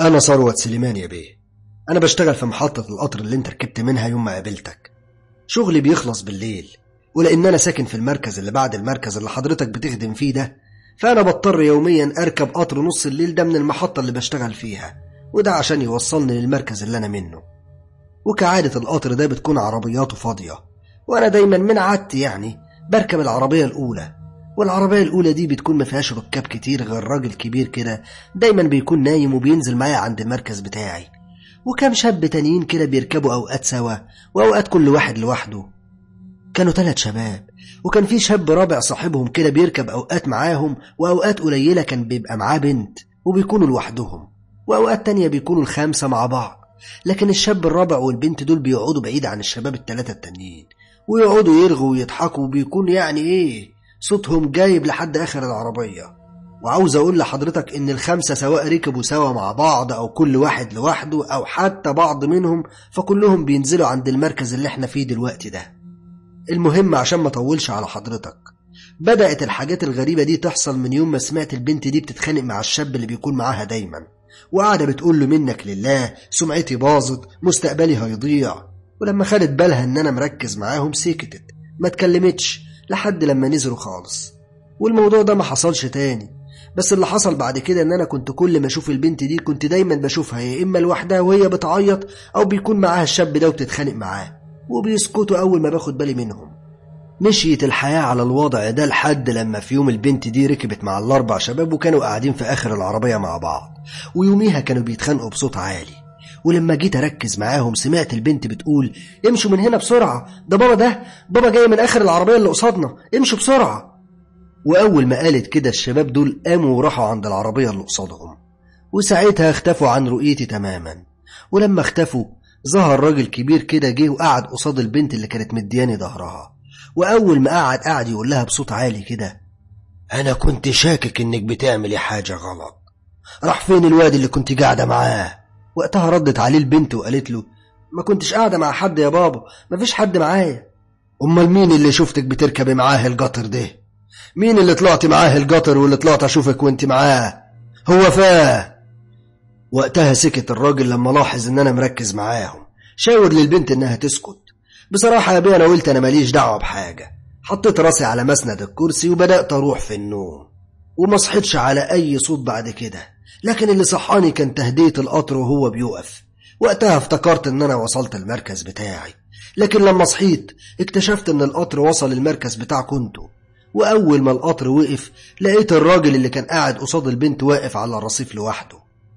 أنا ثروت سليمان يا بيه أنا بشتغل في محطة القطر اللي أنت ركبت منها يوم ما قابلتك شغلي بيخلص بالليل ولأن أنا ساكن في المركز اللي بعد المركز اللي حضرتك بتخدم فيه ده فأنا بضطر يوميا أركب قطر نص الليل ده من المحطة اللي بشتغل فيها وده عشان يوصلني للمركز اللي أنا منه وكعادة القطر ده بتكون عربياته فاضية وأنا دايما من عادتي يعني بركب العربية الأولى والعربية الأولى دي بتكون ما فيهاش ركاب كتير غير راجل كبير كده دايما بيكون نايم وبينزل معايا عند المركز بتاعي وكام شاب تانيين كده بيركبوا أوقات سوا وأوقات كل واحد لوحده كانوا ثلاث شباب وكان في شاب رابع صاحبهم كده بيركب أوقات معاهم وأوقات قليلة كان بيبقى معاه بنت وبيكونوا لوحدهم وأوقات تانية بيكونوا الخمسة مع بعض لكن الشاب الرابع والبنت دول بيقعدوا بعيد عن الشباب التلاتة التانيين ويقعدوا يرغوا ويضحكوا وبيكون يعني ايه صوتهم جايب لحد اخر العربية وعاوز اقول لحضرتك ان الخمسة سواء ركبوا سوا مع بعض او كل واحد لوحده او حتى بعض منهم فكلهم بينزلوا عند المركز اللي احنا فيه دلوقتي ده المهم عشان ما اطولش على حضرتك بدأت الحاجات الغريبة دي تحصل من يوم ما سمعت البنت دي بتتخانق مع الشاب اللي بيكون معاها دايما وقاعدة بتقول له منك لله سمعتي باظت مستقبلي هيضيع ولما خدت بالها ان انا مركز معاهم سكتت ما اتكلمتش لحد لما نزلوا خالص والموضوع ده ما حصلش تاني بس اللي حصل بعد كده ان انا كنت كل ما اشوف البنت دي كنت دايما بشوفها يا اما لوحدها وهي بتعيط او بيكون معاها الشاب ده وبتتخانق معاه وبيسكتوا اول ما باخد بالي منهم مشيت الحياة على الوضع ده لحد لما في يوم البنت دي ركبت مع الأربع شباب وكانوا قاعدين في آخر العربية مع بعض ويوميها كانوا بيتخانقوا بصوت عالي ولما جيت أركز معاهم سمعت البنت بتقول امشوا من هنا بسرعة ده بابا ده بابا جاي من آخر العربية اللي قصادنا امشوا بسرعة وأول ما قالت كده الشباب دول قاموا وراحوا عند العربية اللي قصادهم وساعتها اختفوا عن رؤيتي تماما ولما اختفوا ظهر راجل كبير كده جه وقعد قصاد البنت اللي كانت مدياني ظهرها وأول ما قعد قعد يقول لها بصوت عالي كده أنا كنت شاكك إنك بتعملي حاجة غلط راح فين الواد اللي كنت قاعدة معاه وقتها ردت عليه البنت وقالت له ما كنتش قاعدة مع حد يا بابا مفيش حد معايا أمال مين اللي شفتك بتركبي معاه القطر ده مين اللي طلعت معاه القطر واللي طلعت أشوفك وانت معاه هو فاه وقتها سكت الراجل لما لاحظ ان انا مركز معاهم شاور للبنت انها تسكت بصراحة يا بيه انا قلت انا ماليش دعوة بحاجة حطيت راسي على مسند الكرسي وبدأت اروح في النوم وما صحيتش على اي صوت بعد كده لكن اللي صحاني كان تهدية القطر وهو بيقف وقتها افتكرت ان انا وصلت المركز بتاعي لكن لما صحيت اكتشفت ان القطر وصل المركز بتاع كنتو واول ما القطر وقف لقيت الراجل اللي كان قاعد قصاد البنت واقف على الرصيف لوحده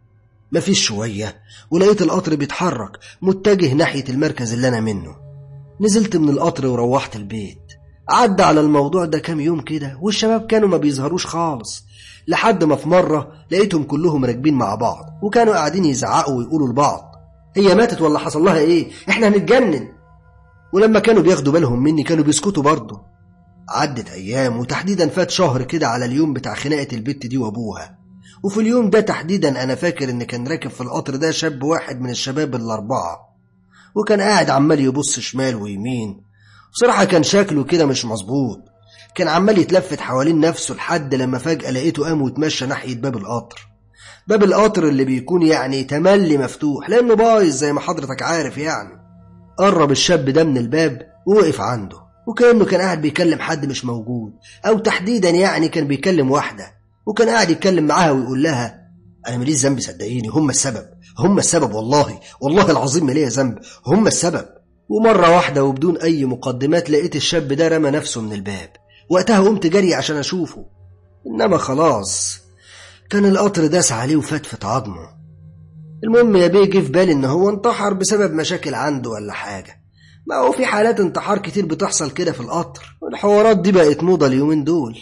مفيش شوية ولقيت القطر بيتحرك متجه ناحية المركز اللي أنا منه نزلت من القطر وروحت البيت عدى على الموضوع ده كام يوم كده والشباب كانوا ما بيظهروش خالص لحد ما في مرة لقيتهم كلهم راكبين مع بعض وكانوا قاعدين يزعقوا ويقولوا لبعض هي ماتت ولا حصل لها ايه احنا هنتجنن ولما كانوا بياخدوا بالهم مني كانوا بيسكتوا برضه عدت ايام وتحديدا فات شهر كده على اليوم بتاع خناقة البت دي وابوها وفي اليوم ده تحديدا انا فاكر ان كان راكب في القطر ده شاب واحد من الشباب الاربعه وكان قاعد عمال يبص شمال ويمين بصراحه كان شكله كده مش مظبوط كان عمال يتلفت حوالين نفسه لحد لما فجاه لقيته قام واتمشى ناحيه باب القطر باب القطر اللي بيكون يعني تملي مفتوح لانه بايظ زي ما حضرتك عارف يعني قرب الشاب ده من الباب ووقف عنده وكانه كان قاعد بيكلم حد مش موجود او تحديدا يعني كان بيكلم واحده وكان قاعد يتكلم معاها ويقول لها انا ماليش ذنب صدقيني هم السبب هم السبب والله والله العظيم ما ليا ذنب هم السبب ومره واحده وبدون اي مقدمات لقيت الشاب ده رمى نفسه من الباب وقتها قمت جري عشان اشوفه انما خلاص كان القطر داس عليه وفتفت عظمه المهم يا بيه جه في بالي ان هو انتحر بسبب مشاكل عنده ولا حاجه ما هو في حالات انتحار كتير بتحصل كده في القطر والحوارات دي بقت موضه اليومين دول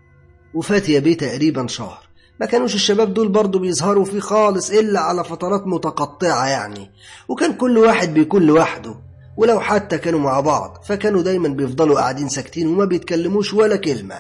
وفات يا بيه تقريبا شهر ما كانوش الشباب دول برضو بيظهروا فيه خالص إلا على فترات متقطعة يعني وكان كل واحد بيكون لوحده ولو حتى كانوا مع بعض فكانوا دايما بيفضلوا قاعدين ساكتين وما بيتكلموش ولا كلمة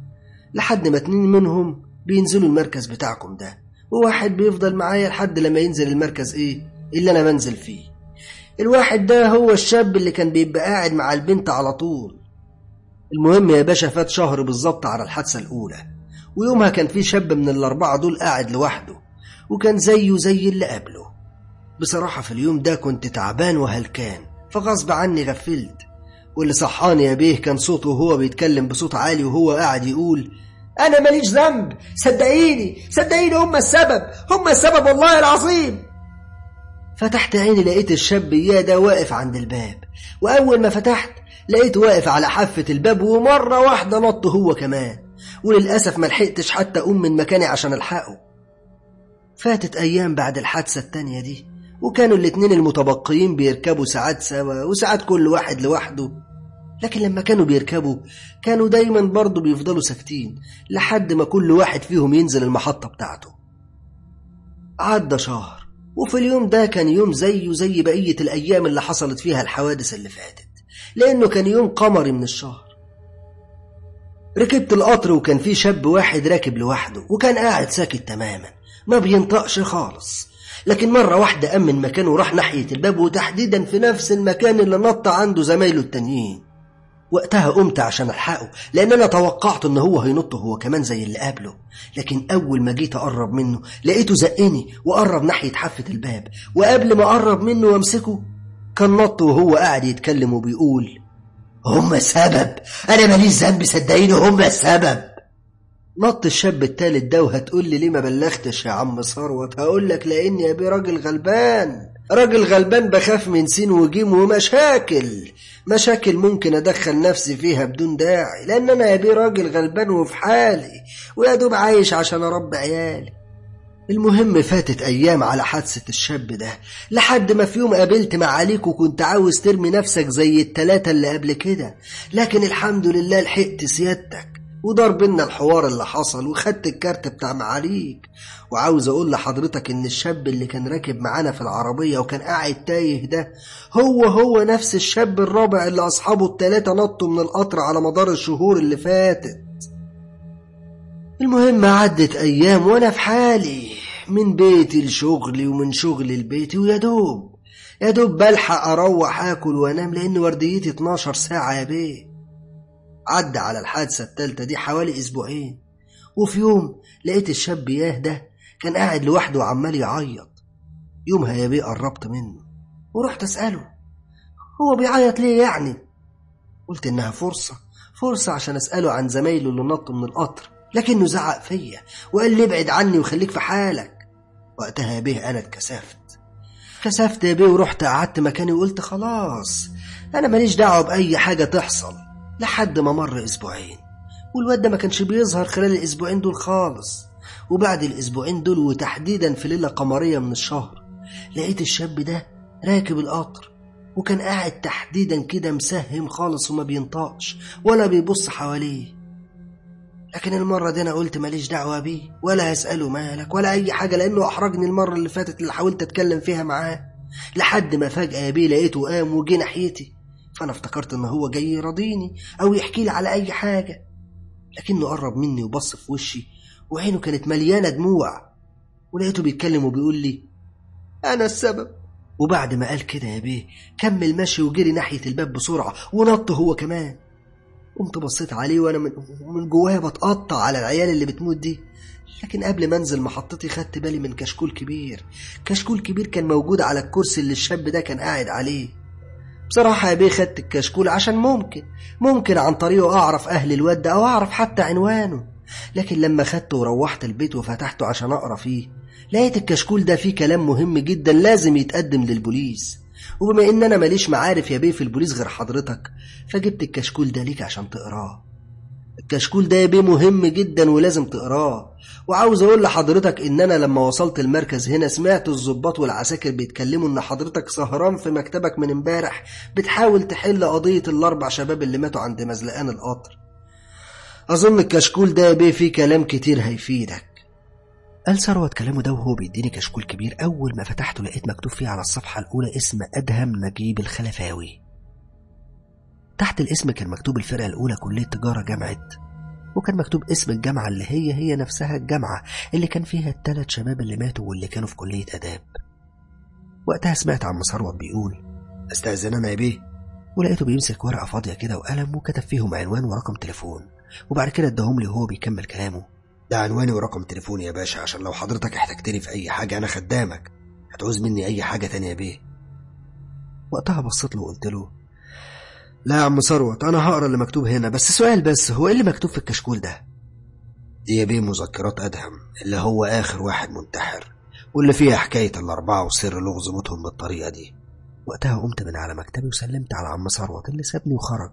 لحد ما اتنين منهم بينزلوا المركز بتاعكم ده وواحد بيفضل معايا لحد لما ينزل المركز ايه اللي انا بنزل فيه الواحد ده هو الشاب اللي كان بيبقى قاعد مع البنت على طول المهم يا باشا فات شهر بالظبط على الحادثة الأولى ويومها كان في شاب من الأربعة دول قاعد لوحده وكان زيه زي اللي قبله بصراحة في اليوم ده كنت تعبان وهلكان فغصب عني غفلت واللي صحاني يا بيه كان صوته وهو بيتكلم بصوت عالي وهو قاعد يقول أنا ماليش ذنب صدقيني صدقيني هم السبب هم السبب والله العظيم فتحت عيني لقيت الشاب إياه ده واقف عند الباب وأول ما فتحت لقيته واقف على حافة الباب ومرة واحدة نط هو كمان وللأسف ما لحقتش حتى أقوم من مكاني عشان ألحقه فاتت أيام بعد الحادثة التانية دي وكانوا الاتنين المتبقيين بيركبوا ساعات سوا وساعات كل واحد لوحده لكن لما كانوا بيركبوا كانوا دايما برضه بيفضلوا ساكتين لحد ما كل واحد فيهم ينزل المحطة بتاعته عدى شهر وفي اليوم ده كان يوم زيه زي بقية الأيام اللي حصلت فيها الحوادث اللي فاتت لأنه كان يوم قمري من الشهر ركبت القطر وكان في شاب واحد راكب لوحده وكان قاعد ساكت تماما ما بينطقش خالص لكن مرة واحدة قام من مكانه وراح ناحية الباب وتحديدا في نفس المكان اللي نط عنده زمايله التانيين وقتها قمت عشان الحقه لان انا توقعت ان هو هينط هو كمان زي اللي قبله لكن اول ما جيت اقرب منه لقيته زقني وقرب ناحيه حافه الباب وقبل ما اقرب منه وامسكه كان نط وهو قاعد يتكلم وبيقول هم السبب انا ماليش ذنب صدقيني هم السبب نط الشاب التالت ده وهتقول لي ليه ما بلغتش يا عم ثروت هقول لك لاني يا بيه راجل غلبان راجل غلبان بخاف من سين وجيم ومشاكل مشاكل ممكن ادخل نفسي فيها بدون داعي لان انا يا بيه راجل غلبان وفي حالي ويا دوب عايش عشان اربي عيالي المهم فاتت ايام على حادثه الشاب ده لحد ما في يوم قابلت معاليك وكنت عاوز ترمي نفسك زي التلاته اللي قبل كده لكن الحمد لله لحقت سيادتك ودار بينا الحوار اللي حصل وخدت الكارت بتاع معاليك وعاوز اقول لحضرتك ان الشاب اللي كان راكب معانا في العربية وكان قاعد تايه ده هو هو نفس الشاب الرابع اللي اصحابه التلاتة نطوا من القطر على مدار الشهور اللي فاتت المهم عدت ايام وانا في حالي من بيتي لشغلي ومن شغلي لبيتي ويا دوب يا دوب بلحق اروح اكل وانام لان ورديتي 12 ساعة يا بيه عدى على الحادثة التالتة دي حوالي أسبوعين وفي يوم لقيت الشاب ياه ده كان قاعد لوحده وعمال يعيط يومها يا بيه قربت منه ورحت أسأله هو بيعيط ليه يعني قلت إنها فرصة فرصة عشان أسأله عن زمايله اللي نطوا من القطر لكنه زعق فيا وقال لي ابعد عني وخليك في حالك وقتها يا بيه أنا اتكسفت كسفت يا بيه ورحت قعدت مكاني وقلت خلاص أنا ماليش دعوة بأي حاجة تحصل لحد ما مر اسبوعين والواد ده ما كانش بيظهر خلال الاسبوعين دول خالص وبعد الاسبوعين دول وتحديدا في ليله قمريه من الشهر لقيت الشاب ده راكب القطر وكان قاعد تحديدا كده مسهم خالص وما بينطقش ولا بيبص حواليه لكن المرة دي أنا قلت ماليش دعوة بيه ولا هسأله مالك ولا أي حاجة لأنه أحرجني المرة اللي فاتت اللي حاولت أتكلم فيها معاه لحد ما فجأة بيه لقيته قام وجه ناحيتي فأنا افتكرت إن هو جاي يراضيني أو يحكي لي على أي حاجة لكنه قرب مني وبص في وشي وعينه كانت مليانة دموع ولقيته بيتكلم وبيقول لي أنا السبب وبعد ما قال كده يا بيه كمل مشي وجري ناحية الباب بسرعة ونط هو كمان قمت بصيت عليه وأنا من, من جوايا بتقطع على العيال اللي بتموت دي لكن قبل ما انزل محطتي خدت بالي من كشكول كبير كشكول كبير كان موجود على الكرسي اللي الشاب ده كان قاعد عليه بصراحة يا بيه خدت الكشكول عشان ممكن ممكن عن طريقه أعرف أهل الواد ده أو أعرف حتى عنوانه لكن لما خدته وروحت البيت وفتحته عشان أقرأ فيه لقيت الكشكول ده فيه كلام مهم جدا لازم يتقدم للبوليس وبما إن أنا ماليش معارف يا بيه في البوليس غير حضرتك فجبت الكشكول ده ليك عشان تقراه الكشكول ده يا بيه مهم جدا ولازم تقراه وعاوز اقول لحضرتك ان انا لما وصلت المركز هنا سمعت الضباط والعساكر بيتكلموا ان حضرتك سهران في مكتبك من امبارح بتحاول تحل قضية الاربع شباب اللي ماتوا عند مزلقان القطر اظن الكشكول ده يا بيه فيه كلام كتير هيفيدك قال ثروت كلامه ده وهو بيديني كشكول كبير اول ما فتحته لقيت مكتوب فيه على الصفحة الاولى اسم ادهم نجيب الخلفاوي تحت الاسم كان مكتوب الفرقة الأولى كلية تجارة جامعة وكان مكتوب اسم الجامعة اللي هي هي نفسها الجامعة اللي كان فيها التلات شباب اللي ماتوا واللي كانوا في كلية آداب وقتها سمعت عم ثروت بيقول استأذن أنا يا بيه ولقيته بيمسك ورقة فاضية كده وقلم وكتب فيهم عنوان ورقم تليفون وبعد كده اداهم لي وهو بيكمل كلامه ده عنواني ورقم تليفوني يا باشا عشان لو حضرتك احتجتني في أي حاجة أنا خدامك هتعوز مني أي حاجة تانية يا بيه وقتها بصيت له وقلت له لا يا عم ثروت أنا هقرا اللي مكتوب هنا بس سؤال بس هو إيه اللي مكتوب في الكشكول ده؟ دي يا بيه مذكرات أدهم اللي هو آخر واحد منتحر واللي فيها حكاية الأربعة وسر لغز موتهم بالطريقة دي وقتها قمت من على مكتبي وسلمت على عم ثروت اللي سابني وخرج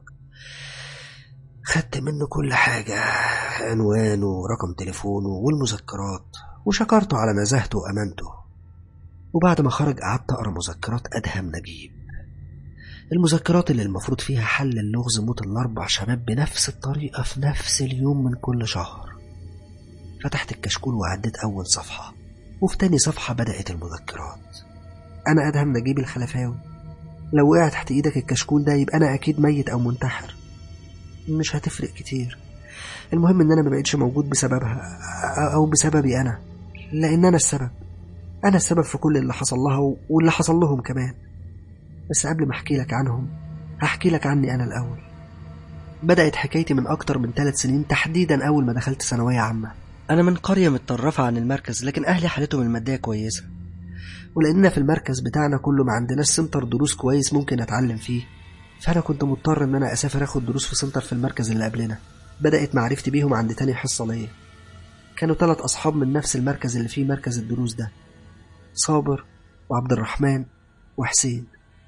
خدت منه كل حاجة عنوانه ورقم تليفونه والمذكرات وشكرته على نزاهته وأمانته وبعد ما خرج قعدت أقرأ مذكرات أدهم نجيب المذكرات اللي المفروض فيها حل اللغز موت الأربع شباب بنفس الطريقة في نفس اليوم من كل شهر فتحت الكشكول وعديت أول صفحة وفي تاني صفحة بدأت المذكرات أنا أدهم نجيب الخلفاوي لو وقع تحت إيدك الكشكول ده يبقى أنا أكيد ميت أو منتحر مش هتفرق كتير المهم إن أنا ما بقتش موجود بسببها أو بسببي أنا لأن أنا السبب أنا السبب في كل اللي حصل لها واللي حصل لهم كمان بس قبل ما أحكي لك عنهم هحكي لك عني أنا الأول بدأت حكايتي من أكتر من ثلاث سنين تحديدا أول ما دخلت ثانوية عامة أنا من قرية متطرفة عن المركز لكن أهلي حالتهم المادية كويسة ولأننا في المركز بتاعنا كله ما عندناش سنتر دروس كويس ممكن أتعلم فيه فأنا كنت مضطر إن أنا أسافر أخد دروس في سنتر في المركز اللي قبلنا بدأت معرفتي بيهم عند تاني حصة ليا كانوا ثلاث أصحاب من نفس المركز اللي فيه مركز الدروس ده صابر وعبد الرحمن وحسين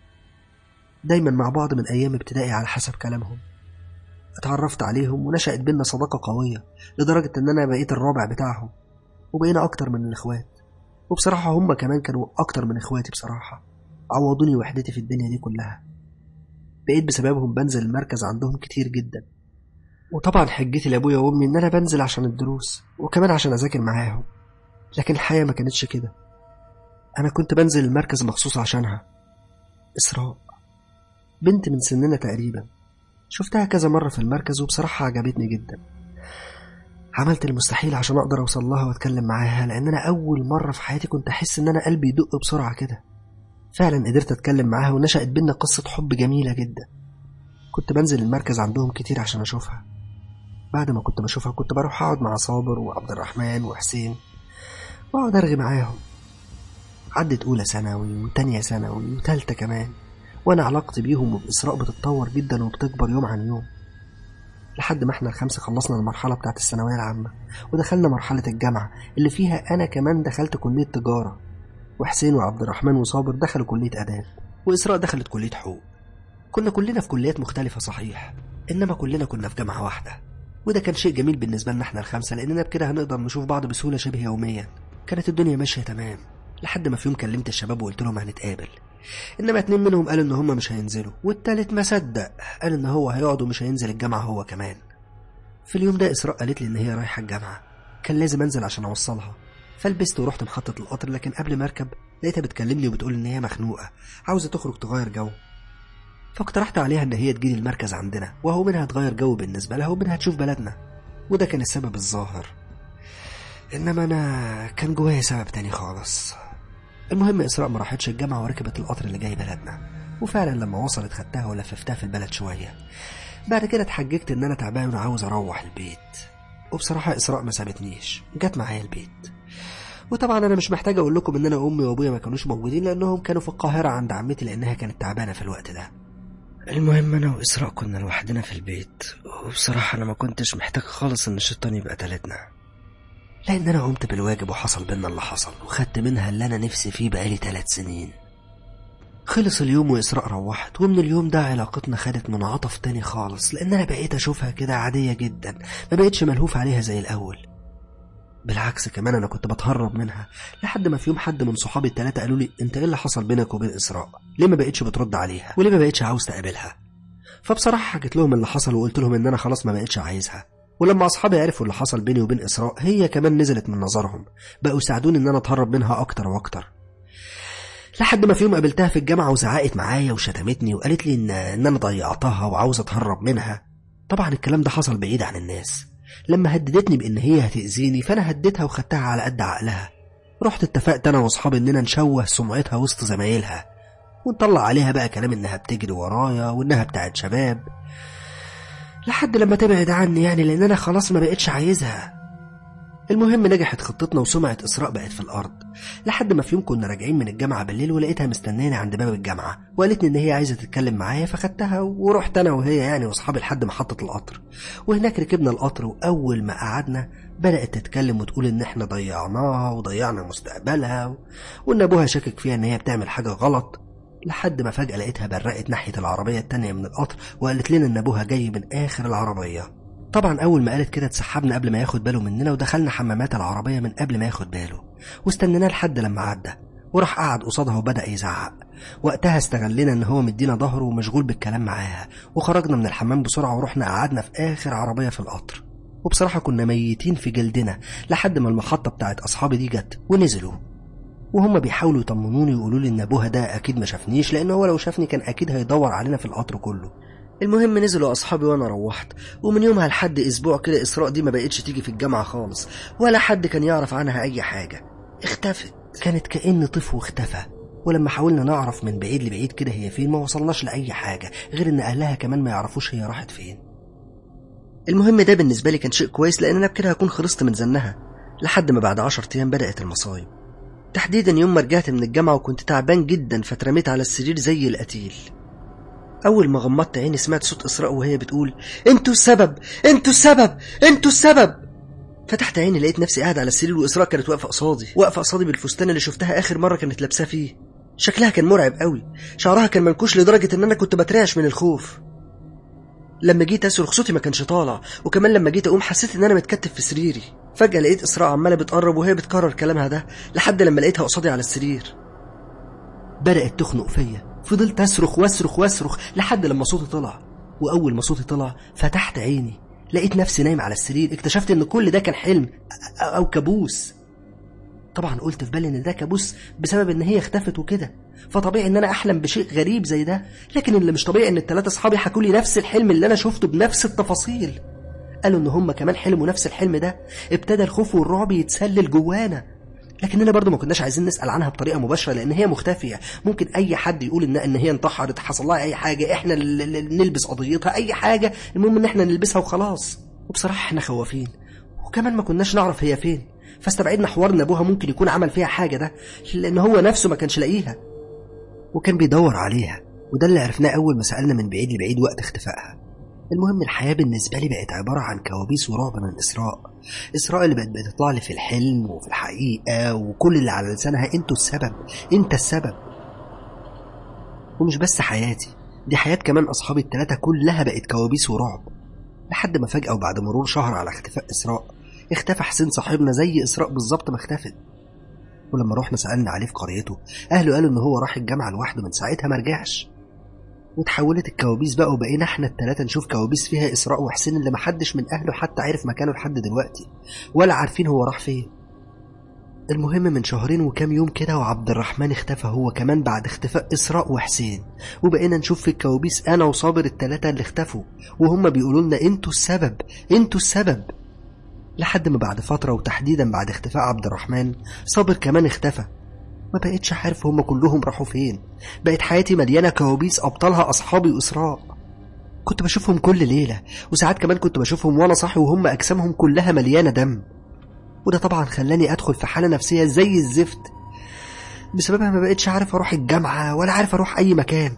دايما مع بعض من أيام ابتدائي على حسب كلامهم اتعرفت عليهم ونشأت بينا صداقة قوية لدرجة إن أنا بقيت الرابع بتاعهم وبقينا أكتر من الإخوات وبصراحة هم كمان كانوا أكتر من إخواتي بصراحة عوضوني وحدتي في الدنيا دي كلها بقيت بسببهم بنزل المركز عندهم كتير جدا وطبعا حجتي لأبويا وأمي إن أنا بنزل عشان الدروس وكمان عشان أذاكر معاهم لكن الحقيقة ما كانتش كده أنا كنت بنزل المركز مخصوص عشانها إسراء بنت من سننا تقريبا شفتها كذا مرة في المركز وبصراحة عجبتني جدا عملت المستحيل عشان أقدر أوصل لها وأتكلم معاها لأن أنا أول مرة في حياتي كنت أحس إن أنا قلبي يدق بسرعة كده فعلا قدرت أتكلم معاها ونشأت بينا قصة حب جميلة جدا كنت بنزل المركز عندهم كتير عشان أشوفها بعد ما كنت بشوفها كنت بروح أقعد مع صابر وعبد الرحمن وحسين وأقعد أرغي معاهم عدت أولى ثانوي وتانية ثانوي وتالتة كمان وأنا علاقتي بيهم وبإسراء بتتطور جدا وبتكبر يوم عن يوم لحد ما احنا الخمسة خلصنا المرحلة بتاعت الثانوية العامة ودخلنا مرحلة الجامعة اللي فيها أنا كمان دخلت كلية تجارة وحسين وعبد الرحمن وصابر دخلوا كلية آداب وإسراء دخلت كلية حقوق كنا كلنا في كليات مختلفة صحيح إنما كلنا كنا في جامعة واحدة وده كان شيء جميل بالنسبة لنا احنا الخمسة لأننا بكده هنقدر نشوف بعض بسهولة شبه يوميا كانت الدنيا ماشية تمام لحد ما في يوم كلمت الشباب وقلت لهم هنتقابل انما اتنين منهم قالوا ان هما مش هينزلوا والتالت ما صدق قال ان هو هيقعد ومش هينزل الجامعه هو كمان في اليوم ده اسراء قالت لي ان هي رايحه الجامعه كان لازم انزل عشان اوصلها فلبست ورحت محطه القطر لكن قبل ما اركب لقيتها بتكلمني وبتقول ان هي مخنوقه عاوزه تخرج تغير جو فاقترحت عليها ان هي تجيلي المركز عندنا وهو منها تغير جو بالنسبه لها ومنها تشوف بلدنا وده كان السبب الظاهر انما انا كان جوايا سبب تاني خالص المهم إسراء ما راحتش الجامعة وركبت القطر اللي جاي بلدنا وفعلا لما وصلت خدتها ولففتها في البلد شوية بعد كده اتحججت إن أنا تعبان وعاوز أروح البيت وبصراحة إسراء ما سابتنيش جت معايا البيت وطبعا أنا مش محتاج أقول لكم إن أنا أمي وأبويا ما كانوش موجودين لأنهم كانوا في القاهرة عند عمتي لأنها كانت تعبانة في الوقت ده المهم أنا وإسراء كنا لوحدنا في البيت وبصراحة أنا ما كنتش محتاج خالص إن الشيطان يبقى تالتنا لأن أنا قمت بالواجب وحصل بينا اللي حصل وخدت منها اللي أنا نفسي فيه بقالي ثلاث سنين خلص اليوم وإسراء روحت ومن اليوم ده علاقتنا خدت منعطف تاني خالص لأن أنا بقيت أشوفها كده عادية جدا ما بقيتش ملهوف عليها زي الأول بالعكس كمان أنا كنت بتهرب منها لحد ما في يوم حد من صحابي التلاتة قالوا لي أنت إيه اللي حصل بينك وبين إسراء ليه ما بقيتش بترد عليها وليه ما بقيتش عاوز تقابلها فبصراحة حكيت لهم اللي حصل وقلت لهم إن أنا خلاص ما بقيتش عايزها ولما أصحابي عرفوا اللي حصل بيني وبين إسراء هي كمان نزلت من نظرهم بقوا يساعدوني إن أنا أتهرب منها أكتر وأكتر لحد ما في يوم قابلتها في الجامعة وزعقت معايا وشتمتني وقالت لي إن, إن أنا ضيعتها وعاوز أتهرب منها طبعا الكلام ده حصل بعيد عن الناس لما هددتني بإن هي هتأذيني فأنا هديتها وخدتها على قد عقلها رحت اتفقت أنا وأصحابي إننا نشوه سمعتها وسط زمايلها ونطلع عليها بقى كلام إنها بتجري ورايا وإنها بتاعت شباب لحد لما تبعد عني يعني لان انا خلاص ما بقتش عايزها المهم نجحت خطتنا وسمعة إسراء بقت في الأرض لحد ما في يوم كنا راجعين من الجامعة بالليل ولقيتها مستناني عند باب الجامعة وقالت لي إن هي عايزة تتكلم معايا فخدتها ورحت أنا وهي يعني وأصحابي لحد محطة القطر وهناك ركبنا القطر وأول ما قعدنا بدأت تتكلم وتقول إن إحنا ضيعناها وضيعنا مستقبلها و... وإن أبوها شاكك فيها إن هي بتعمل حاجة غلط لحد ما فجأة لقيتها برقت ناحية العربية التانية من القطر وقالت لنا إن أبوها جاي من آخر العربية طبعا أول ما قالت كده اتسحبنا قبل ما ياخد باله مننا ودخلنا حمامات العربية من قبل ما ياخد باله واستنيناه لحد لما عدى وراح قعد قصادها وبدأ يزعق وقتها استغلنا ان هو مدينا ظهره ومشغول بالكلام معاها وخرجنا من الحمام بسرعة ورحنا قعدنا في آخر عربية في القطر وبصراحة كنا ميتين في جلدنا لحد ما المحطة بتاعت أصحابي دي جت ونزلوا وهم بيحاولوا يطمنوني ويقولوا لي ان ابوها ده اكيد ما شافنيش لان هو لو شافني كان اكيد هيدور علينا في القطر كله المهم نزلوا اصحابي وانا روحت ومن يومها لحد اسبوع كده اسراء دي ما بقتش تيجي في الجامعه خالص ولا حد كان يعرف عنها اي حاجه اختفت كانت كأن طيف واختفى ولما حاولنا نعرف من بعيد لبعيد كده هي فين ما وصلناش لأي حاجة غير إن أهلها كمان ما يعرفوش هي راحت فين المهم ده بالنسبة لي كان شيء كويس لأن أنا بكده هكون خلصت من زنها لحد ما بعد عشر أيام بدأت المصايب تحديدا يوم ما رجعت من الجامعة وكنت تعبان جدا فترميت على السرير زي القتيل أول ما غمضت عيني سمعت صوت إسراء وهي بتقول انتوا السبب انتوا السبب انتوا السبب فتحت عيني لقيت نفسي قاعد على السرير وإسراء كانت واقفة قصادي واقفة قصادي بالفستان اللي شفتها آخر مرة كانت لابساه فيه شكلها كان مرعب قوي شعرها كان منكوش لدرجة إن أنا كنت بترعش من الخوف لما جيت أصرخ صوتي ما كانش طالع وكمان لما جيت أقوم حسيت إن أنا متكتف في سريري فجأة لقيت إسراء عمالة بتقرب وهي بتكرر كلامها ده لحد لما لقيتها قصادي على السرير بدأت تخنق فيا فضلت أصرخ وأصرخ وأصرخ لحد لما صوتي طلع وأول ما صوتي طلع فتحت عيني لقيت نفسي نايم على السرير اكتشفت ان كل ده كان حلم أ- او كابوس طبعا قلت في بالي ان ده كابوس بسبب ان هي اختفت وكده فطبيعي ان انا احلم بشيء غريب زي ده لكن اللي مش طبيعي ان الثلاثه اصحابي حكوا لي نفس الحلم اللي انا شفته بنفس التفاصيل قالوا ان هم كمان حلموا نفس الحلم ده ابتدى الخوف والرعب يتسلل جوانا لكننا برضو ما كناش عايزين نسال عنها بطريقه مباشره لان هي مختفيه ممكن اي حد يقول ان ان هي انتحرت حصل لها اي حاجه احنا اللي اللي نلبس قضيتها اي حاجه المهم ان احنا نلبسها وخلاص وبصراحه احنا خوافين وكمان ما كناش نعرف هي فين فاستبعدنا حوار ان ابوها ممكن يكون عمل فيها حاجه ده لان هو نفسه ما كانش لاقيها وكان بيدور عليها وده اللي عرفناه اول ما سالنا من بعيد لبعيد وقت اختفائها المهم الحياة بالنسبة لي بقت عبارة عن كوابيس ورعب من إسراء إسراء اللي بقت بتطلع لي في الحلم وفي الحقيقة وكل اللي على لسانها انتوا السبب انت السبب ومش بس حياتي دي حياة كمان أصحابي التلاتة كلها بقت كوابيس ورعب لحد ما فجأة وبعد مرور شهر على اختفاء إسراء اختفى حسين صاحبنا زي إسراء بالظبط ما اختفت ولما رحنا سألنا عليه في قريته أهله قالوا إن هو راح الجامعة لوحده من ساعتها ما رجعش وتحولت الكوابيس بقى وبقينا احنا التلاتة نشوف كوابيس فيها إسراء وحسين اللي محدش من أهله حتى عرف مكانه لحد دلوقتي ولا عارفين هو راح فين المهم من شهرين وكام يوم كده وعبد الرحمن اختفى هو كمان بعد اختفاء إسراء وحسين وبقينا نشوف في الكوابيس أنا وصابر التلاتة اللي اختفوا وهم بيقولوا لنا انتوا السبب انتوا السبب لحد ما بعد فترة وتحديدا بعد اختفاء عبد الرحمن صابر كمان اختفى ما بقتش عارف هم كلهم راحوا فين بقت حياتي مليانة كوابيس أبطالها أصحابي وإسراء كنت بشوفهم كل ليلة وساعات كمان كنت بشوفهم وأنا صاحي وهم أجسامهم كلها مليانة دم وده طبعا خلاني أدخل في حالة نفسية زي الزفت بسببها ما بقتش عارف أروح الجامعة ولا عارف أروح أي مكان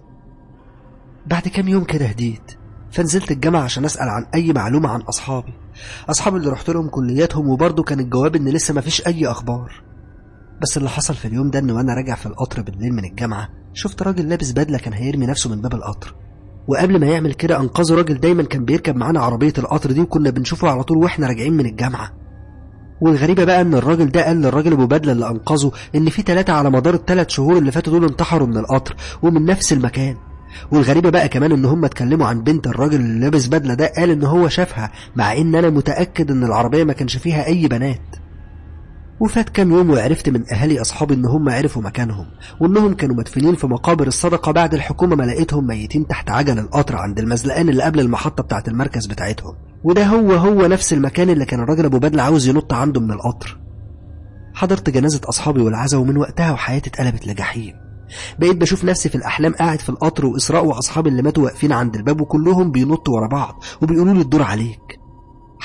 بعد كام يوم كده هديت فنزلت الجامعة عشان أسأل عن أي معلومة عن أصحابي أصحابي اللي رحت لهم كلياتهم وبرضه كان الجواب إن لسه مفيش أي أخبار بس اللي حصل في اليوم ده إن وأنا راجع في القطر بالليل من الجامعة شفت راجل لابس بدلة كان هيرمي نفسه من باب القطر وقبل ما يعمل كده أنقذه راجل دايما كان بيركب معانا عربية القطر دي وكنا بنشوفه على طول وإحنا راجعين من الجامعة والغريبة بقى إن الراجل ده قال للراجل أبو بدلة اللي أنقذه إن في ثلاثة على مدار الثلاث شهور اللي فاتوا دول انتحروا من القطر ومن نفس المكان والغريبة بقى كمان ان هم اتكلموا عن بنت الراجل اللي لابس بدلة ده قال ان هو شافها مع ان انا متأكد ان العربية ما كانش فيها اي بنات وفات كام يوم وعرفت من اهالي اصحابي ان هم عرفوا مكانهم وانهم كانوا مدفونين في مقابر الصدقة بعد الحكومة ما لقيتهم ميتين تحت عجل القطر عند المزلقان اللي قبل المحطة بتاعة المركز بتاعتهم وده هو هو نفس المكان اللي كان الراجل ابو بدلة عاوز ينط عنده من القطر حضرت جنازة أصحابي والعزا ومن وقتها وحياتي اتقلبت لجحيم بقيت بشوف نفسي في الأحلام قاعد في القطر وإسراء وأصحابي اللي ماتوا واقفين عند الباب وكلهم بينطوا ورا بعض وبيقولوا لي الدور عليك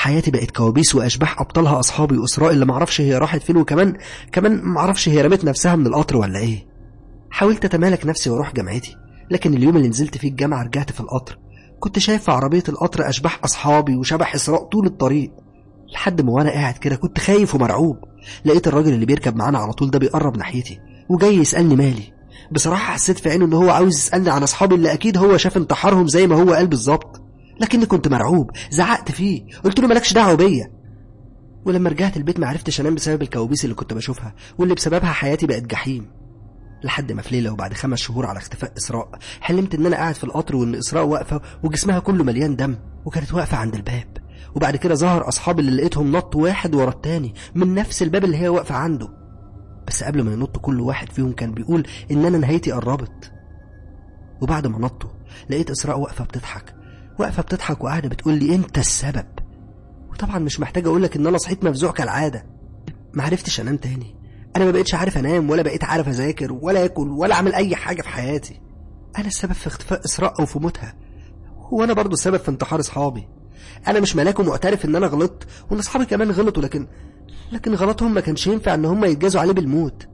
حياتي بقت كوابيس واشباح ابطالها اصحابي واسراء اللي معرفش هي راحت فين وكمان كمان معرفش هي رمت نفسها من القطر ولا ايه حاولت اتمالك نفسي واروح جامعتي لكن اليوم اللي نزلت فيه الجامعه رجعت في القطر كنت شايف في عربيه القطر اشباح اصحابي وشبح اسراء طول الطريق لحد ما وانا قاعد كده كنت خايف ومرعوب لقيت الراجل اللي بيركب معانا على طول ده بيقرب ناحيتي وجاي يسالني مالي بصراحه حسيت في عينه ان هو عاوز يسالني عن اصحابي اللي اكيد هو شاف انتحارهم زي ما هو قال بالظبط لكني كنت مرعوب زعقت فيه قلت له مالكش دعوه بيا ولما رجعت البيت ما عرفتش انام بسبب الكوابيس اللي كنت بشوفها واللي بسببها حياتي بقت جحيم لحد ما في ليله وبعد خمس شهور على اختفاء اسراء حلمت ان انا قاعد في القطر وان اسراء واقفه وجسمها كله مليان دم وكانت واقفه عند الباب وبعد كده ظهر اصحابي اللي لقيتهم نط واحد ورا التاني من نفس الباب اللي هي واقفه عنده بس قبل ما ينط كل واحد فيهم كان بيقول ان انا نهايتي قربت وبعد ما نطوا لقيت اسراء واقفه بتضحك واقفه بتضحك وقاعده بتقول لي انت السبب وطبعا مش محتاج اقول لك ان انا صحيت مفزوع كالعاده ما عرفتش انام تاني انا ما بقتش عارف انام ولا بقيت عارف اذاكر ولا اكل ولا اعمل اي حاجه في حياتي انا السبب في اختفاء اسراء او في موتها وانا برضو السبب في انتحار اصحابي انا مش ملاك ومعترف ان انا غلطت وان اصحابي كمان غلطوا لكن لكن غلطهم ما كانش ينفع ان هم يتجازوا عليه بالموت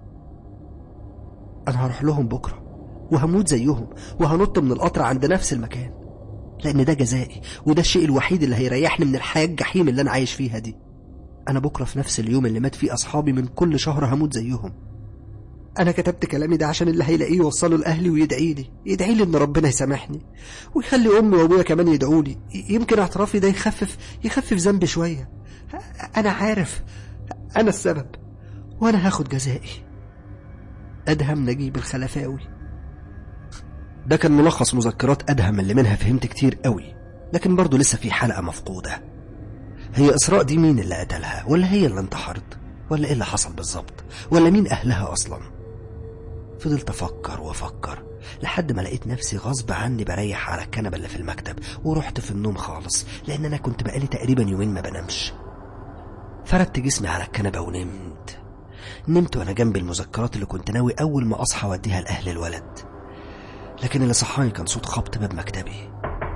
انا هروح لهم بكره وهموت زيهم وهنط من القطر عند نفس المكان لان ده جزائي وده الشيء الوحيد اللي هيريحني من الحياه الجحيم اللي انا عايش فيها دي انا بكره في نفس اليوم اللي مات فيه اصحابي من كل شهر هموت زيهم انا كتبت كلامي ده عشان اللي هيلاقيه يوصله لاهلي ويدعي لي يدعي لي ان ربنا يسامحني ويخلي امي وابويا كمان يدعوا لي يمكن اعترافي ده يخفف يخفف ذنبي شويه انا عارف انا السبب وانا هاخد جزائي ادهم نجيب الخلفاوي ده كان ملخص مذكرات ادهم اللي منها فهمت كتير قوي لكن برضه لسه في حلقه مفقوده هي اسراء دي مين اللي قتلها ولا هي اللي انتحرت ولا ايه اللي حصل بالظبط ولا مين اهلها اصلا فضلت افكر وافكر لحد ما لقيت نفسي غصب عني بريح على الكنبه اللي في المكتب ورحت في النوم خالص لان انا كنت بقالي تقريبا يومين ما بنامش فردت جسمي على الكنبه ونمت نمت وانا جنب المذكرات اللي كنت ناوي اول ما اصحى اوديها لاهل الولد لكن اللي صحاني كان صوت خبط باب مكتبي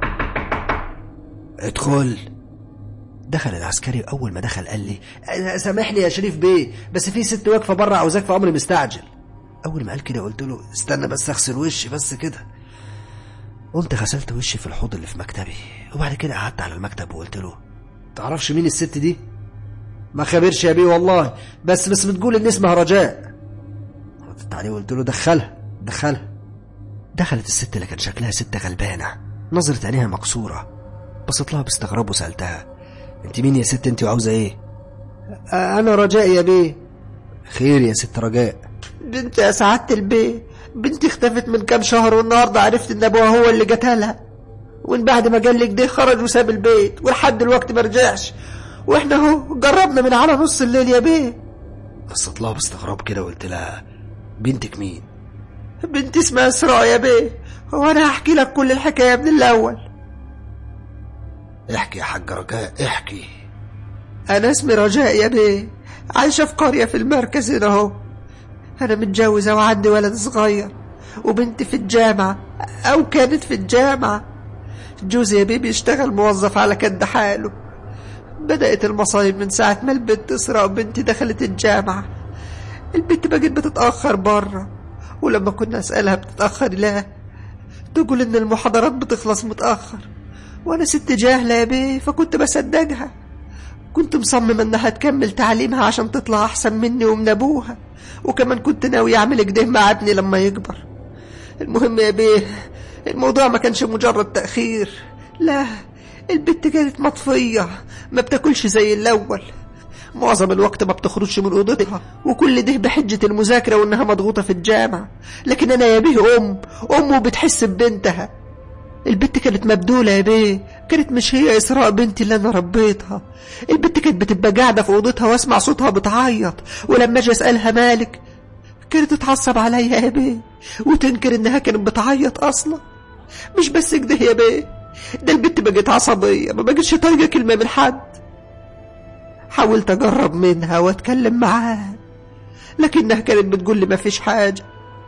ادخل دخل العسكري اول ما دخل قال لي سامحني يا شريف بيه بس في ست واقفه بره عاوزاك في امر مستعجل اول ما قال كده قلت له استنى بس اغسل وشي بس كده قمت غسلت وشي في الحوض اللي في مكتبي وبعد كده قعدت على المكتب وقلت له تعرفش مين الست دي ما خبرش يا بيه والله بس بس بتقول ان اسمها رجاء ردت عليه وقلت له دخلها دخلها دخلت الست اللي كان شكلها ست غلبانه نظرة عينيها مكسوره بصيت لها باستغراب وسالتها انت مين يا ست انت وعاوزه ايه انا رجاء يا بيه خير يا ست رجاء بنت يا سعادة البيه بنتي اختفت من كام شهر والنهارده عرفت ان ابوها هو اللي جاتها ومن بعد ما جالي كده خرج وساب البيت ولحد دلوقتي ما رجعش واحنا اهو جربنا من على نص الليل يا بيه بصيت لها باستغراب كده وقلت لها بنتك مين بنتي اسمها اسراء يا بيه وانا هحكي لك كل الحكايه من الاول احكي يا حاج رجاء احكي انا اسمي رجاء يا بيه عايشه في قريه في المركز هنا اهو انا متجوزه وعندي ولد صغير وبنتي في الجامعه او كانت في الجامعه جوزي يا بيه بيشتغل موظف على كد حاله بدأت المصايب من ساعة ما البنت إسراء بنتي دخلت الجامعة البنت بقت بتتأخر بره ولما كنا أسألها بتتأخر لا تقول إن المحاضرات بتخلص متأخر وأنا ست جاهلة يا بيه فكنت بصدقها كنت مصمم إنها تكمل تعليمها عشان تطلع أحسن مني ومن أبوها وكمان كنت ناوي أعمل كده مع ابني لما يكبر المهم يا بيه الموضوع ما كانش مجرد تأخير لا البت كانت مطفية ما بتاكلش زي الأول معظم الوقت ما بتخرجش من أوضتها وكل ده بحجة المذاكرة وإنها مضغوطة في الجامعة لكن أنا يا بيه أم أم بتحس ببنتها البت كانت مبدولة يا بيه كانت مش هي إسراء بنتي اللي أنا ربيتها البت كانت بتبقى قاعدة في أوضتها وأسمع صوتها بتعيط ولما أجي أسألها مالك كانت تتعصب عليا يا بيه وتنكر إنها كانت بتعيط أصلا مش بس كده يا بيه ده البت بقت عصبية ما بقتش طايقة كلمة من حد حاولت أجرب منها وأتكلم معاها لكنها كانت بتقول لي ما فيش حاجة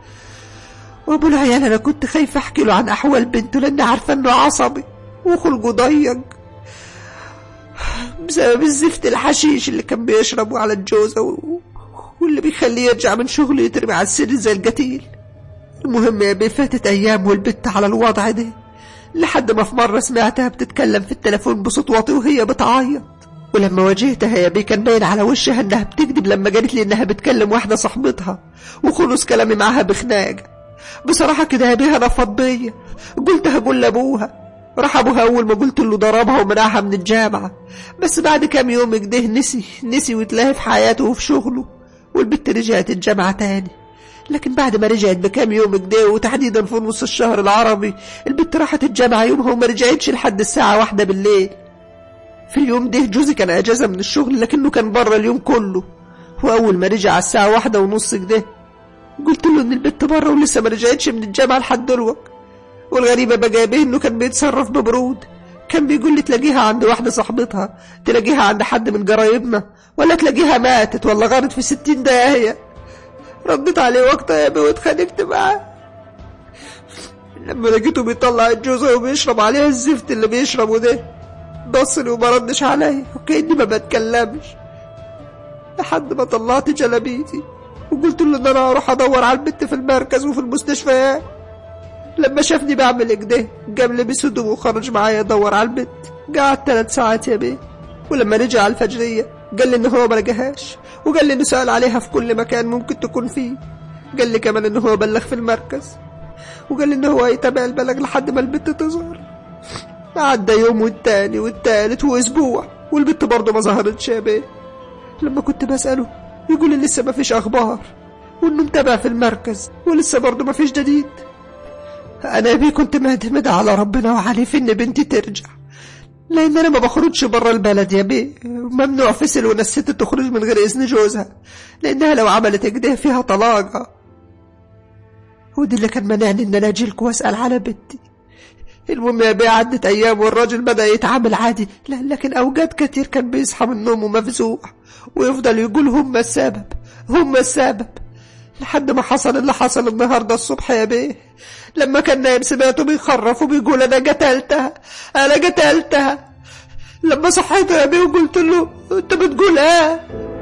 وأبو العيال أنا كنت خايفة أحكي له عن أحوال بنته لأني عارفة إنه عصبي وخلقه ضيق بسبب الزفت الحشيش اللي كان بيشربه على الجوزة و... واللي بيخليه يرجع من شغله يترمي على السرير زي القتيل المهم يا بيه فاتت أيام والبت على الوضع ده لحد ما في مرة سمعتها بتتكلم في التليفون بصوت واطي وهي بتعيط ولما واجهتها يا بيه كان باين على وشها انها بتكذب لما قالت لي انها بتكلم واحدة صاحبتها وخلص كلامي معاها بخناقة بصراحة كده يا بيه انا فضية قلت هقول لابوها راح ابوها اول ما قلت له ضربها ومنعها من الجامعة بس بعد كام يوم كده نسي نسي وتلاهي في حياته وفي شغله والبت رجعت الجامعة تاني لكن بعد ما رجعت بكام يوم كده وتحديدا في نص الشهر العربي البت راحت الجامعة يومها وما رجعتش لحد الساعة واحدة بالليل في اليوم ده جوزي كان اجازة من الشغل لكنه كان بره اليوم كله واول ما رجع على الساعة واحدة ونص كده قلت له ان البت بره ولسه ما رجعتش من الجامعة لحد دلوقتي والغريبة بقى به انه كان بيتصرف ببرود كان بيقول لي تلاقيها عند واحدة صاحبتها تلاقيها عند حد من قرايبنا ولا تلاقيها ماتت ولا غارت في ستين داهية رديت عليه وقتها يا بيه واتخانقت معاه لما لقيته بيطلع الجوزة وبيشرب عليها الزفت اللي بيشربه ده بصلي وما ردش عليا وكأني ما بتكلمش لحد ما طلعت جلابيتي وقلت له ان انا هروح ادور على البت في المركز وفي المستشفيات لما شافني بعمل كده قام لبس هدومه وخرج معايا يدور على البت قعد ثلاث ساعات يا بيه ولما رجع على الفجرية قال لي ان هو ما لقاهاش وقال لي انه سأل عليها في كل مكان ممكن تكون فيه قال لي كمان ان هو بلغ في المركز وقال لي ان هو هيتابع البلغ لحد ما البت تظهر عدى يوم والتاني والتالت واسبوع والبت برضه ما ظهرتش يا بيه لما كنت بسأله يقول لي لسه ما فيش اخبار وانه متابع في المركز ولسه برضه ما فيش جديد انا يا بيه كنت معتمدة على ربنا وعليه في ان بنتي ترجع لان انا ما بخرجش بره البلد يا بيه ممنوع فصل وان الست تخرج من غير اذن جوزها لانها لو عملت كده فيها طلاقة ودي اللي كان منعني ان انا اجيلك واسال على بنتي المهم يا بيه عدت ايام والراجل بدا يتعامل عادي لا لكن اوقات كتير كان بيصحى من نومه مفزوع ويفضل يقول هم السبب هم السبب لحد ما حصل اللي حصل النهارده الصبح يا بيه لما كان نايم سمعته بيخرف وبيقول انا قتلتها انا قتلتها لما صحيته يا بيه وقلت له انت بتقول ايه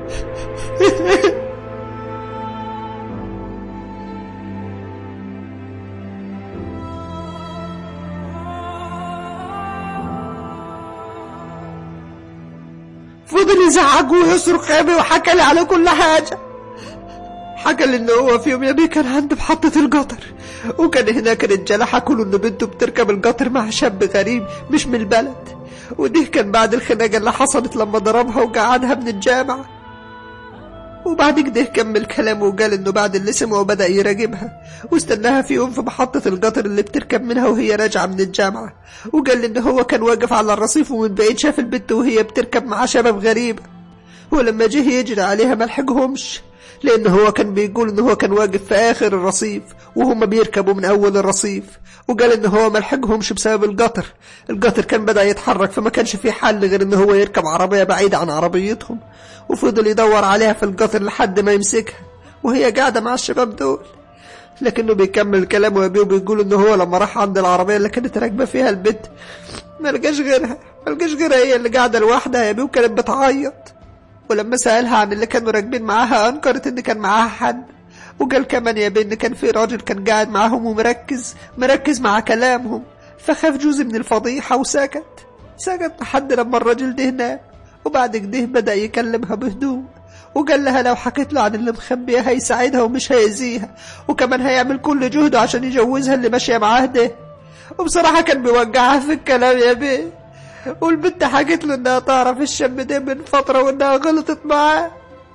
فضل يزعق ويصرخ يا بيه وحكى لي على كل حاجه حكى لي ان هو في يوم يا بيه كان عند محطة القطر وكان هناك رجالة حكوا له ان بنته بتركب القطر مع شاب غريب مش من البلد ودي كان بعد الخناقة اللي حصلت لما ضربها وقعدها من الجامعة وبعد كده كمل كلامه وقال انه بعد اللي سمعه بدأ يراقبها واستناها في يوم في محطة القطر اللي بتركب منها وهي راجعة من الجامعة وقال لي ان هو كان واقف على الرصيف ومن بعيد شاف البنت وهي بتركب مع شباب غريب ولما جه يجري عليها ملحقهمش لأن هو كان بيقول إن هو كان واقف في آخر الرصيف وهم بيركبوا من أول الرصيف وقال إن هو ملحقهمش بسبب القطر القطر كان بدأ يتحرك فما كانش في حل غير إن هو يركب عربية بعيدة عن عربيتهم وفضل يدور عليها في القطر لحد ما يمسكها وهي قاعدة مع الشباب دول لكنه بيكمل كلامه وابيه وبيقول إن هو لما راح عند العربية اللي كانت راكبة فيها البنت ما لقاش غيرها ما لقاش غيرها هي اللي قاعدة لوحدها يا بيه وكانت بتعيط ولما سألها عن اللي كانوا راكبين معاها أنكرت إن كان معاها حد وقال كمان يا بيه إن كان في راجل كان قاعد معاهم ومركز مركز مع كلامهم فخاف جوزي من الفضيحة وسكت سكت لحد لما الراجل ده نام وبعد كده بدأ يكلمها بهدوء وقال لها لو حكيت له عن اللي مخبيه هيساعدها ومش هيأذيها وكمان هيعمل كل جهده عشان يجوزها اللي ماشية معاه ده وبصراحة كان بيوجعها في الكلام يا بيه والبنت حكت له انها تعرف الشاب ده من فترة وانها غلطت معاه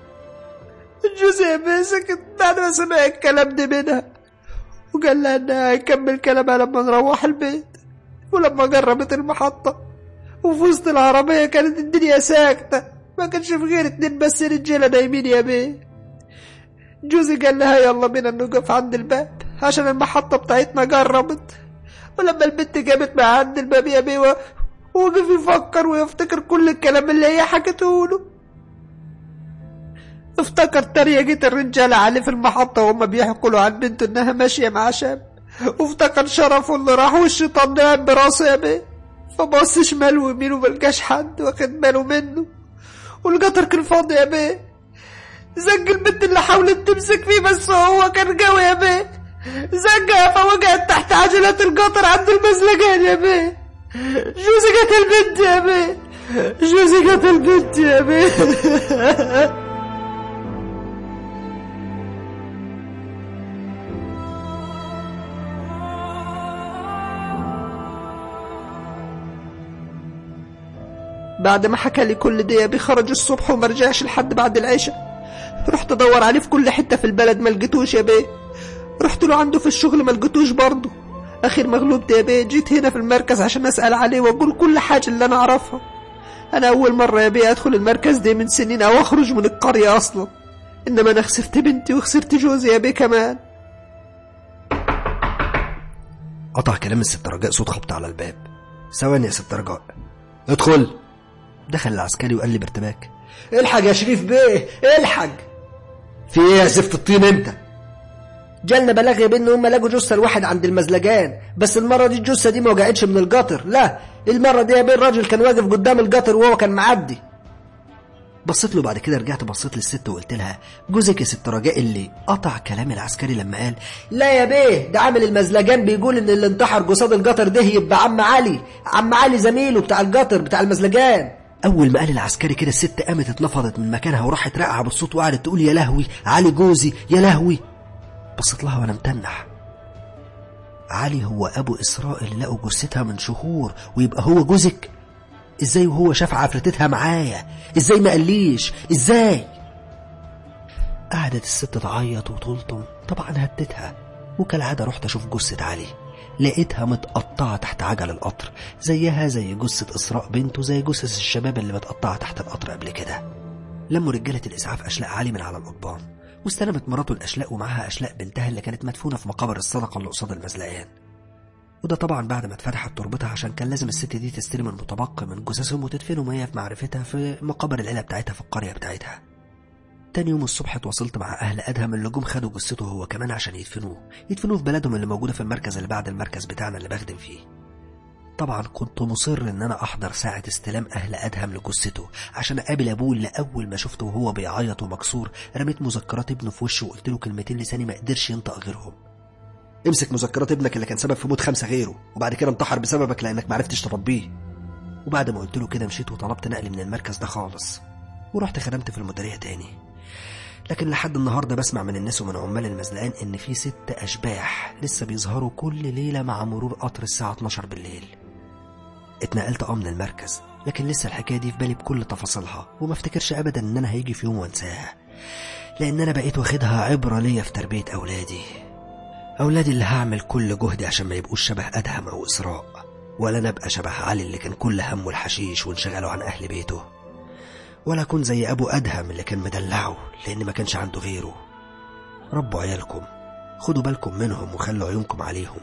جوزي سكت بعد ما سمع الكلام ده منها وقال لها انها هيكمل كلامها لما نروح البيت ولما قربت المحطة وفي وسط العربية كانت الدنيا ساكتة ما كانش في غير اتنين بس رجالة نايمين يا بيه جوزي قال لها يلا بينا نقف عند الباب عشان المحطة بتاعتنا قربت ولما البنت جابت مع عند الباب يا بيه وقف يفكر ويفتكر كل الكلام اللي هي حكته له افتكر تريقة الرجالة عليه في المحطة وهم بيحكوا له عن بنته انها ماشية مع شاب وافتكر شرفه اللي راح والشيطان نام براسه يا بيه فبص شمال ويمين وملقاش حد واخد باله منه والقطر كان فاضي يا بيه زق البنت اللي حاولت تمسك فيه بس هو كان قوي يا بيه زقها فوقعت تحت عجلة القطر عند المزلقان يا بيه جوزي قتل البنت يا بيه جوزي قتل البنت يا بيه بعد ما حكى لي كل ده يا خرج الصبح وما رجعش لحد بعد العشاء رحت ادور عليه في كل حته في البلد ما لقيتوش يا بيه رحت له عنده في الشغل ما لقيتوش برضه اخر مغلوب ده يا بيه جيت هنا في المركز عشان اسال عليه واقول كل حاجه اللي انا اعرفها انا اول مره يا بيه ادخل المركز ده من سنين او اخرج من القريه اصلا انما انا خسرت بنتي وخسرت جوزي يا بيه كمان قطع كلام الست رجاء صوت خبط على الباب ثواني يا ست رجاء ادخل دخل العسكري وقال لي بارتباك الحق يا شريف بيه الحق في ايه يا زفت الطين انت جالنا بلاغ يا بيه ان هم لقوا جثه الواحد عند المزلجان بس المره دي الجثه دي ما وجعتش من القطر لا المره دي يا بيه الراجل كان واقف قدام القطر وهو كان معدي بصيت له بعد كده رجعت بصيت للست وقلت لها جوزك يا ست رجاء اللي قطع كلام العسكري لما قال لا يا بيه ده عامل المزلجان بيقول ان اللي انتحر جساد القطر ده يبقى عم علي عم علي زميله بتاع القطر بتاع المزلجان اول ما قال العسكري كده الست قامت اتنفضت من مكانها وراحت راقعه بالصوت وقعدت تقول يا لهوي علي جوزي يا لهوي بصيت لها وانا متنح علي هو ابو اسراء اللي لقوا جثتها من شهور ويبقى هو جوزك ازاي وهو شاف عفرتتها معايا ازاي ما قاليش ازاي قعدت الست تعيط وتلطم طبعا هدتها وكالعادة رحت اشوف جثة علي لقيتها متقطعة تحت عجل القطر زيها زي جثة إسراء بنته زي جثث الشباب اللي متقطعة تحت القطر قبل كده لموا رجالة الإسعاف أشلاء علي من على القضبان واستلمت مراته الأشلاء ومعاها أشلاء بنتها اللي كانت مدفونة في مقابر الصدقة اللي قصاد المزلقان وده طبعا بعد ما اتفتحت تربتها عشان كان لازم الست دي تستلم المتبقي من جثثهم وتدفنهم وهي في معرفتها في مقابر العيلة بتاعتها في القرية بتاعتها تاني يوم الصبح اتواصلت مع أهل أدهم اللي جم خدوا جثته هو كمان عشان يدفنوه يدفنوه في بلدهم اللي موجودة في المركز اللي بعد المركز بتاعنا اللي بخدم فيه طبعا كنت مصر ان انا احضر ساعة استلام اهل ادهم لجثته عشان اقابل ابوه اللي اول ما شفته وهو بيعيط ومكسور رميت مذكرات ابنه في وشه وقلت له كلمتين لساني ما قدرش ينطق غيرهم امسك مذكرات ابنك اللي كان سبب في موت خمسة غيره وبعد كده انتحر بسببك لانك معرفتش تربيه وبعد ما قلت له كده مشيت وطلبت نقل من المركز ده خالص ورحت خدمت في المديرية تاني لكن لحد النهاردة بسمع من الناس ومن عمال المزلقان إن في ست أشباح لسه بيظهروا كل ليلة مع مرور قطر الساعة 12 بالليل اتنقلت اه من المركز لكن لسه الحكاية دي في بالي بكل تفاصيلها وما افتكرش أبدا إن أنا هيجي في يوم وانساها لأن أنا بقيت واخدها عبرة ليا في تربية أولادي أولادي اللي هعمل كل جهدي عشان ما يبقوش شبه أدهم أو إسراء ولا أنا أبقى شبه علي اللي كان كل همه الحشيش وانشغله عن أهل بيته ولا أكون زي أبو أدهم اللي كان مدلعه لأن ما كانش عنده غيره ربوا عيالكم خدوا بالكم منهم وخلوا عيونكم عليهم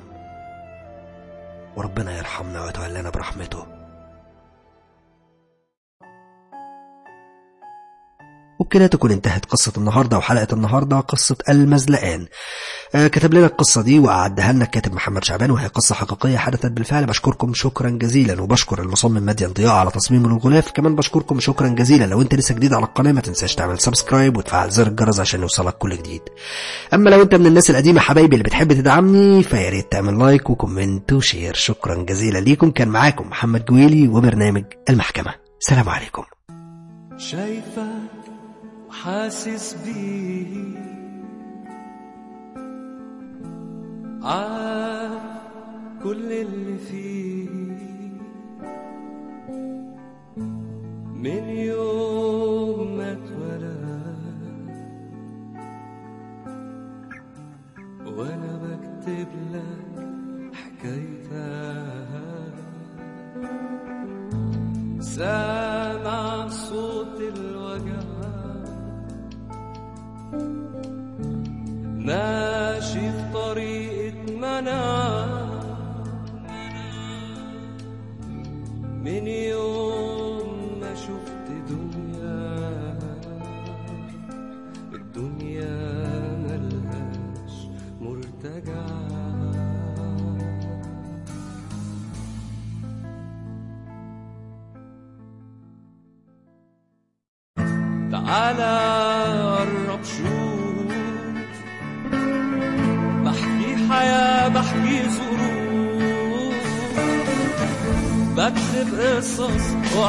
وربنا يرحمنا ويتولانا برحمته وبكده تكون انتهت قصة النهاردة وحلقة النهاردة قصة المزلقان آه كتب لنا القصة دي وأعدها لنا الكاتب محمد شعبان وهي قصة حقيقية حدثت بالفعل بشكركم شكرا جزيلا وبشكر المصمم مديان ضياء على تصميم الغلاف كمان بشكركم شكرا جزيلا لو انت لسه جديد على القناة ما تنساش تعمل سبسكرايب وتفعل زر الجرس عشان يوصلك كل جديد أما لو انت من الناس القديمة حبايبي اللي بتحب تدعمني فيا ريت تعمل لايك وكومنت وشير شكرا جزيلا ليكم كان معاكم محمد جويلي وبرنامج المحكمة سلام عليكم شايفك وحاسس بيه عارف كل اللي فيه من يوم ما اتولد وانا بكتب لك حكايتها سامع صوت الوجع ماشي في طريقة منع من يوم ما شفت دنيا الدنيا ملهاش مرتجع على قرب شوف بحكي حياة بحكي ظروف بكتب قصص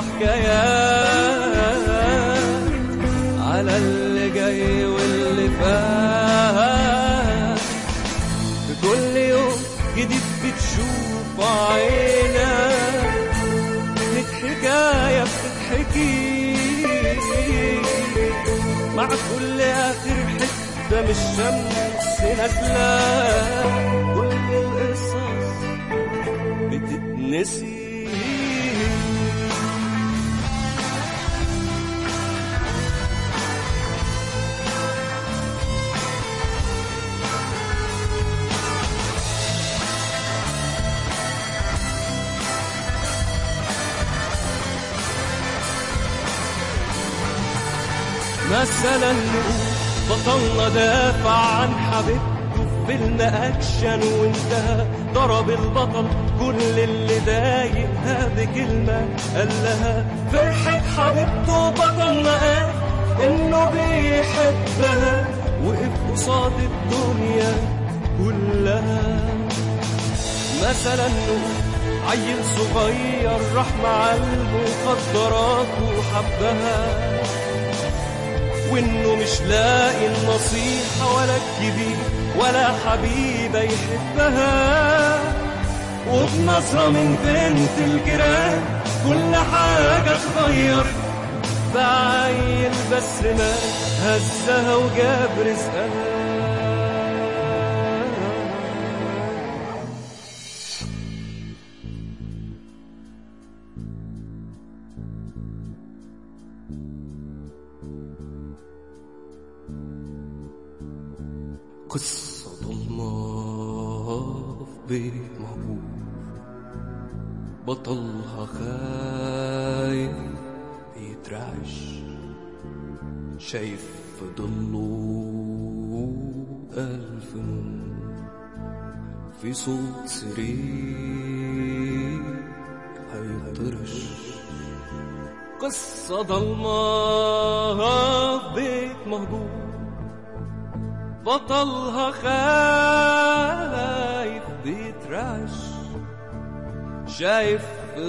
وحكايات على اللي جاي واللي فات في كل يوم جديد بتشوف عينك لك حكاية بتتحكي مع كل آخر حتة من الشمس نازلة كل القصص بتتنسي مثلا نقول بطلنا دافع عن حبيبته في فيلم اكشن وانتهى ضرب البطل كل اللي ضايقها بكلمه قال لها فرحة حبيبته بطلنا قال انه بيحبها وقف قصاد الدنيا كلها مثلا نقول عيل صغير راح مع المخدرات وحبها وانه مش لاقي النصيحة ولا الكبير ولا حبيبة يحبها وبنظرة من بنت الجيران كل حاجة اتغير بعيل بس ما هزها وجاب رزقها قصة ضلمة في بيت مهجور بطلها خايف بيترعش شايف في ضله ألف نور في صوت سرير هيطرش قصة ضلمة في بيت مهجور بطلها خايف بيترعش شايف في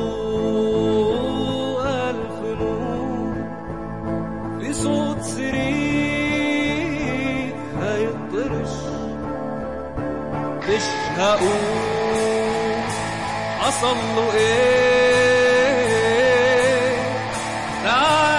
ضله ألف نور في صوت سرير هيطرش مش هقول حصل له ايه تعال